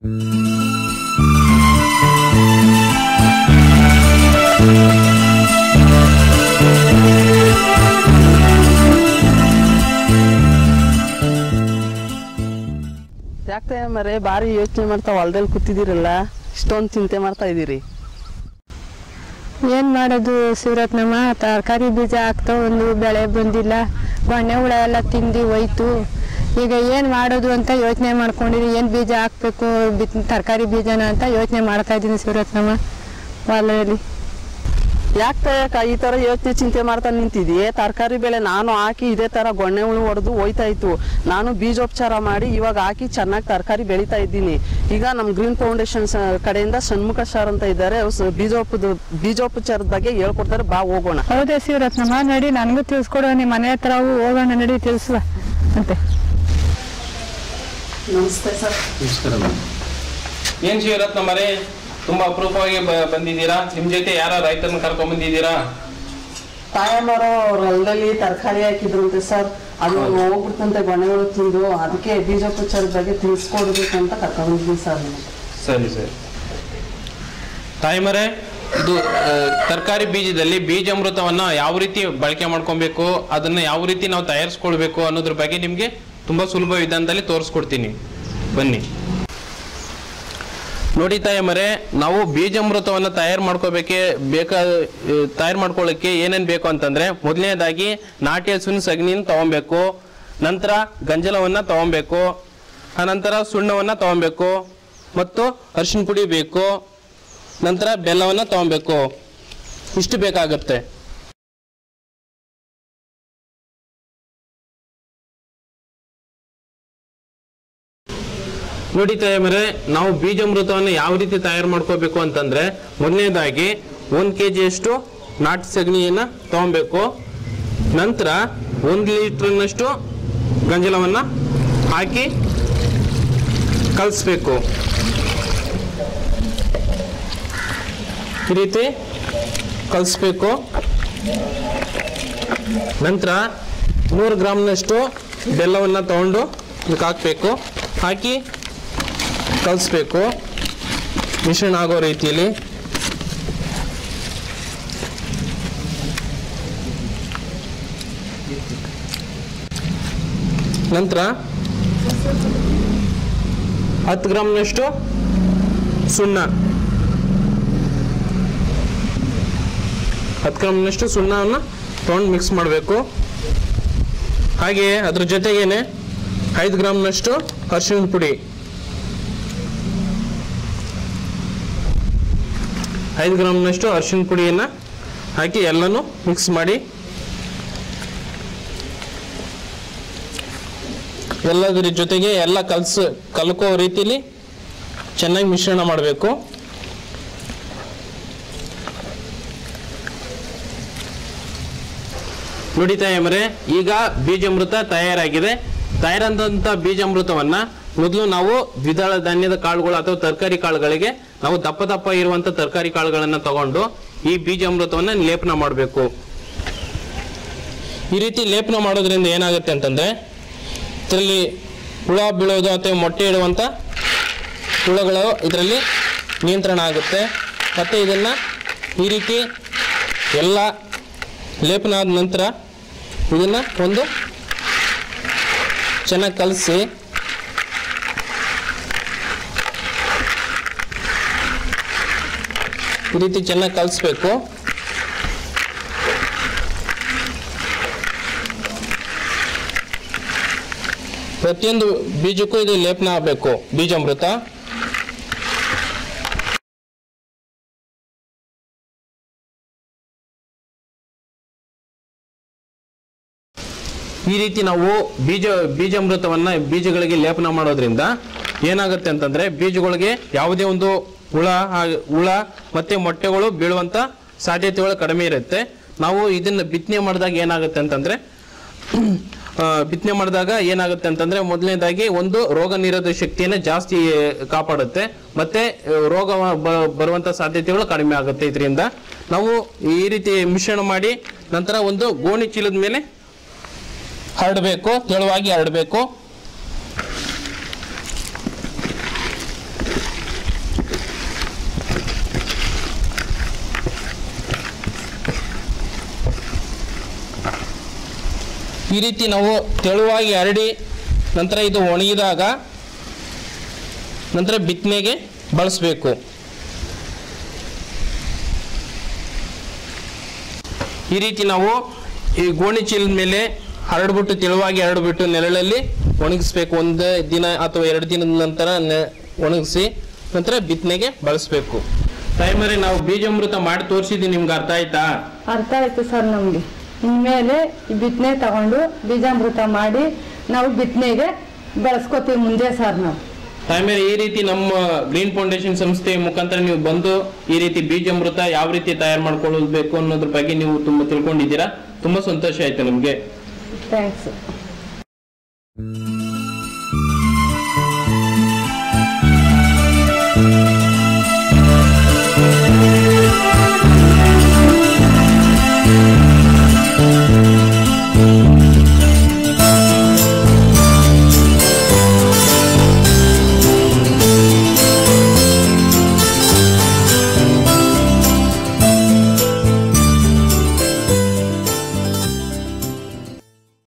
ಯಾಕೆ ಮರೆ ಭಾರಿ ಯೋಚನೆ ಮಾಡ್ತಾ ಹೊಲ್ದಲ್ಲಿ ಕೂತಿದ್ದೀರಲ್ಲ ಇಷ್ಟೊಂದು ಚಿಂತೆ ಮಾಡ್ತಾ ಇದ್ದೀರಿ ಏನ್ ಮಾಡೋದು ಶಿವರತ್ನಮ್ಮ ತರಕಾರಿ ಬೀಜ ಹಾಕ್ತಾ ಒಂದು ಬೆಳೆ ಬಂದಿಲ್ಲ ಗೊಣ್ಣೆ ಹುಳ ಎಲ್ಲ ತಿಂದು ಹೋಯ್ತು ಈಗ ಏನ್ ಮಾಡೋದು ಅಂತ ಯೋಚನೆ ಮಾಡ್ಕೊಂಡಿರಿ ಏನ್ ಬೀಜ ಹಾಕ್ಬೇಕು ಬಿತ್ ತರಕಾರಿ ಬೀಜನ ಅಂತ ಯೋಚನೆ ಮಾಡ್ತಾ ಇದ್ದೀನಿ ಶಿವರತ್ನಮ್ಮ ಹೊಲದಲ್ಲಿ ಯಾಕೆ ಈ ತರ ಯೋಚನೆ ಚಿಂತೆ ಮಾಡ್ತಾ ನಿಂತಿದೀಯ ತರಕಾರಿ ಬೆಳೆ ನಾನು ಹಾಕಿ ಇದೇ ತರ ಗೊಣ್ಣೆ ಹುಳು ಹೊಡೆದು ಹೋಯ್ತಾ ಇತ್ತು ನಾನು ಬೀಜೋಪಚಾರ ಮಾಡಿ ಇವಾಗ ಹಾಕಿ ಚೆನ್ನಾಗಿ ತರಕಾರಿ ಬೆಳೀತಾ ಇದ್ದೀನಿ ಈಗ ನಮ್ಮ ಗ್ರೀನ್ ಫೌಂಡೇಶನ್ ಕಡೆಯಿಂದ ಷಣ್ಮುಖ ಸರ್ ಅಂತ ಇದ್ದಾರೆ ಅವ್ರು ಸ- ಬೀಜೋಪದ ಬೀಜೋಪಚಾರದ ಬಗ್ಗೆ ಹೇಳ್ಕೊಡ್ತಾರೆ ಬಾ ಹೋಗೋಣ ಹೌದೇ ಶಿವರತ್ನಮ್ಮ ನಡಿ ನನಗೂ ತಿಳಿಸ್ಕೊಡು ನಿಮ್ಮ ಮನೆ ಹತ್ರ ಹೋಗೋಣ ನಡಿ ತಿಳಿಸುವ ಅಂತೆ ನಮಸ್ತೆ ಸರ್ ನಮಸ್ಕಾರ ಏನ್ ಶಿವರತ್ನ ಮರೆ ತುಂಬಾ ಅಪರೂಪವಾಗಿ ಬ- ಬಂದಿದ್ದೀರಾ ನಿಮ್ ಜೊತೆ ಯಾರ ರೈತರನ್ನ ಕರ್ಕೊಂಡ್ ಬಂದಿದ್ದೀರಾ ತಾಯಮ್ಮರು ಅವ್ರ ಹೊಲದಲ್ಲಿ ತರಕಾರಿ ಹಾಕಿದ್ರಂತೆ ಸರ್ ಅದು ಹೋಗ್ಬಿಡ್ತಂತೆ ಗೊನೆಗಳು ತಿಂದು ಅದಕ್ಕೆ ಬೀಜೋಪಚಾರದ ಬಗ್ಗೆ ತಿಳಿಸ್ಕೊಡ್ಬೇಕು ಅಂತ ಕರ್ಕೊಂಡಿದ್ದೀನಿ ಸರ್ ನಾನು. ಸರಿ ಸರಿ ತಾಯಿಮರೆ ಇದು ತರಕಾರಿ ಬೀಜದಲ್ಲಿ ಬೀಜಾಮೃತವನ್ನ ಯಾವ ರೀತಿ ಬಳಕೆ ಮಾಡ್ಕೊಬೇಕು ಅದನ್ನ ಯಾವ ರೀತಿ ನಾವು ತಯಾರಿಸ್ಕೊಳ್ಬೇಕು ಅನ್ನೋದ್ರ ಬಗ್ಗೆ ನಿಮ್ಗೆ ತುಂಬಾ ಸುಲಭ ವಿಧಾನದಲ್ಲಿ ತೋರಿಸ್ಕೊಡ್ತೀನಿ ಬನ್ನಿ ನೋಡಿ ತಾಯಮ್ಮರೆ ನಾವು ಬೀಜಾಮೃತವನ್ನ ತಯಾರು ಮಾಡ್ಕೋಬೇಕೆ ಬೇಕಾ ತಯಾರು ಮಾಡ್ಕೊಳ್ಳೋಕೆ ಏನೇನ್ ಬೇಕು ಅಂತಂದ್ರೆ ಮೊದಲನೇದಾಗಿ ನಾಟಿ ಹಸುವಿನ ಸಗಣಿನ ತಗೊಬೇಕು ನಂತರ ಗಂಜಲವನ್ನ ತಗೊಬೇಕು ಅನಂತರ ಸುಣ್ಣವನ್ನ ತಗೊಬೇಕು ಮತ್ತು ಅರಿಶಿನ ಪುಡಿ ಬೇಕು ನಂತರ ಬೆಲ್ಲವನ್ನ ತಗೊಬೇಕು ಇಷ್ಟು ಬೇಕಾಗುತ್ತೆ ನೋಡಿ ತಾಯಮ್ಮರೆ ನಾವು ಬೀಜಾಮೃತವನ್ನು ಯಾವ ರೀತಿ ತಯಾರು ಮಾಡ್ಕೋಬೇಕು ಅಂತಂದ್ರೆ ಮೊದಲನೇದಾಗಿ ಒಂದು ಕೆ ಜಿಯಷ್ಟು ನಾಟಿ ಸಗಣಿಯನ್ನ ತಗೊಬೇಕು ನಂತರ ಒಂದು ಲೀಟ್ರ್ನಷ್ಟು ಗಂಜಲವನ್ನ ಹಾಕಿ ಕಲಿಸ್ಬೇಕು ಈ ರೀತಿ ಕಲಿಸ್ಬೇಕು ನಂತರ ನೂರು ಗ್ರಾಮ್ನಷ್ಟು ಬೆಲ್ಲವನ್ನು ತಗೊಂಡು ಇದಕ್ಕೆ ಹಾಕಬೇಕು ಹಾಕಿ ಕಲಿಸ್ಬೇಕು ಮಿಶ್ರಣ ಆಗೋ ರೀತಿಯಲ್ಲಿ ನಂತರ ಹತ್ತು ಗ್ರಾಮ್ನಷ್ಟು ಸುಣ್ಣ ಹತ್ತು ಗ್ರಾಮ್ನಷ್ಟು ಸುಣ್ಣವನ್ನು ತೊಗೊಂಡು ಮಿಕ್ಸ್ ಮಾಡಬೇಕು ಹಾಗೆಯೇ ಅದ್ರ ಜೊತೆಗೇನೆ ಐದು ಗ್ರಾಮ್ನಷ್ಟು ಅರಿಶಿಣದ ಪುಡಿ ಐದು ಗ್ರಾಮ್ನಷ್ಟು ಅರಿಶಿಣ ಪುಡಿಯನ್ನು ಹಾಕಿ ಎಲ್ಲನೂ ಮಿಕ್ಸ್ ಮಾಡಿ ಎಲ್ಲದರ ಜೊತೆಗೆ ಎಲ್ಲ ಕಲ್ಸ್ ಕಲ್ಕೋ ರೀತಿಲಿ ಚೆನ್ನಾಗಿ ಮಿಶ್ರಣ ಮಾಡಬೇಕು ನೋಡಿ ತಾಯಮ್ಮರೆ ಈಗ ಬೀಜಾಮೃತ ತಯಾರಾಗಿದೆ ತಯಾರಾದಂಥ ಬೀಜಾಮೃತವನ್ನ ಮೊದಲು ನಾವು ದ್ವಿದಳ ಧಾನ್ಯದ ಕಾಳುಗಳು ಅಥವಾ ತರಕಾರಿ ಕಾಳುಗಳಿಗೆ ನಾವು ದಪ್ಪ ದಪ್ಪ ಇರುವಂತ ತರಕಾರಿ ಕಾಳುಗಳನ್ನ ತಗೊಂಡು ಈ ಬೀಜಾಮೃತವನ್ನ ಲೇಪನ ಮಾಡಬೇಕು ಈ ರೀತಿ ಲೇಪನ ಮಾಡೋದ್ರಿಂದ ಏನಾಗುತ್ತೆ ಅಂತಂದ್ರೆ ಇದರಲ್ಲಿ ಹುಳ ಬೀಳೋದು ಅಥವಾ ಮೊಟ್ಟೆ ಇಡುವಂತ ಹುಳಗಳು ಇದರಲ್ಲಿ ನಿಯಂತ್ರಣ ಆಗುತ್ತೆ ಮತ್ತೆ ಇದನ್ನ ಈ ರೀತಿ ಎಲ್ಲ ಲೇಪನ ಆದ ನಂತರ ಇದನ್ನ ಒಂದು ಚೆನ್ನಾಗಿ ಕಲಸಿ ಈ ರೀತಿ ಚೆನ್ನಾಗಿ ಕಲಿಸ್ಬೇಕು ಪ್ರತಿಯೊಂದು ಬೀಜಕ್ಕೂ ಇದು ಲೇಪನ ಆಗಬೇಕು ಬೀಜಾಮೃತ ಈ ರೀತಿ ನಾವು ಬೀಜ ಬೀಜಾಮೃತವನ್ನ ಬೀಜಗಳಿಗೆ ಲೇಪನ ಮಾಡೋದ್ರಿಂದ ಏನಾಗುತ್ತೆ ಅಂತಂದ್ರೆ ಬೀಜಗಳಿಗೆ ಯಾವುದೇ ಒಂದು ಹುಳ ಆ- ಹುಳ ಮತ್ತೆ ಮೊಟ್ಟೆಗಳು ಬೀಳುವಂತ ಸಾಧ್ಯತೆಗಳು ಕಡಿಮೆ ಇರುತ್ತೆ ನಾವು ಇದನ್ನ ಬಿತ್ತನೆ ಮಾಡಿದಾಗ ಏನಾಗುತ್ತೆ ಅಂತಂದ್ರೆ ಆ, ಬಿತ್ತನೆ ಮಾಡಿದಾಗ ಏನಾಗುತ್ತೆ ಅಂತಂದ್ರೆ ಮೊದಲನೇದಾಗಿ ಒಂದು ರೋಗ ನಿರೋಧಕ ಶಕ್ತಿಯನ್ನ ಜಾಸ್ತಿ ಕಾಪಾಡುತ್ತೆ ಮತ್ತೆ ಆ, ರೋಗ ಬ- ಬರುವಂತ ಸಾಧ್ಯತೆಗಳು ಕಡಿಮೆ ಆಗುತ್ತೆ ಇದರಿಂದ ನಾವು ಈ ರೀತಿ ಮಿಶ್ರಣ ಮಾಡಿ ನಂತರ ಒಂದು ಗೋಣಿ ಚೀಲದ ಮೇಲೆ ಹರಡಬೇಕು ತೆಳುವಾಗಿ ಹರಡಬೇಕು ಈ ರೀತಿ ನಾವು ತೆಳುವಾಗಿ ಹರಡಿ ನಂತರ ಇದು ಒಣಗಿದಾಗ ನಂತರ ಬಿತ್ತನೆಗೆ ಬಳಸಬೇಕು ಈ ರೀತಿ ನಾವು ಈ ಗೋಣಿ ಚೀಲದ ಮೇಲೆ ಹರಡ್ಬಿಟ್ಟು ತೆಳುವಾಗಿ ಹರಡ್ಬಿಟ್ಟು ನೆರಳಲ್ಲಿ ಒಣಗಿಸ್ಬೇಕು ಒಂದು ದಿನ ಅಥವಾ ಎರಡು ದಿನದ ನಂತರ ನೆ- ಒಣಗಿಸಿ ನಂತರ ಬಿತ್ತನೆಗೆ ಬಳಸಬೇಕು ಟೈಮರಿ ನಾವು ಬೀಜಾಮೃತ ಮಾಡಿ ತೋರಿಸಿದ್ದೀನಿ ನಿಮ್ಗೆ ಅರ್ಥ ಆಯ್ತಾ ಅರ್ಥ ಆಯ್ತು ಸರ್ ನಮಗೆ ಇನ್ಮೇಲೆ ಈ ಬಿತ್ತನೆ ತಗೊಂಡು ಬೀಜಾಮೃತ ಮಾಡಿ ನಾವು ಬಿತ್ತನೆಗೆ ಬಳಸ್ಕೋತೀವಿ ಮುಂದೆ ಸರ್ ನಾವು ಟೈಮರಿ ಈ ರೀತಿ ನಮ್ಮ ಗ್ರೀನ್ ಫೌಂಡೇಶನ್ ಸಂಸ್ಥೆ ಮುಖಾಂತರ ನೀವು ಬಂದು ಈ ರೀತಿ ಬೀಜಾಮೃತ ಯಾವ ರೀತಿ ತಯಾರು ಮಾಡ್ಕೊಳ್ಳಬೇಕು ಅನ್ನೋದ್ರ ಬಗ್ಗೆ ನೀವು ತುಂಬಾ ತಿಳ್ಕೊಂಡಿದ್ದೀರಾ ತುಂಬಾ ಸಂತೋಷ ಆಯ್ತು ನಮಗೆ ಥ್ಯಾಂಕ್ಸ್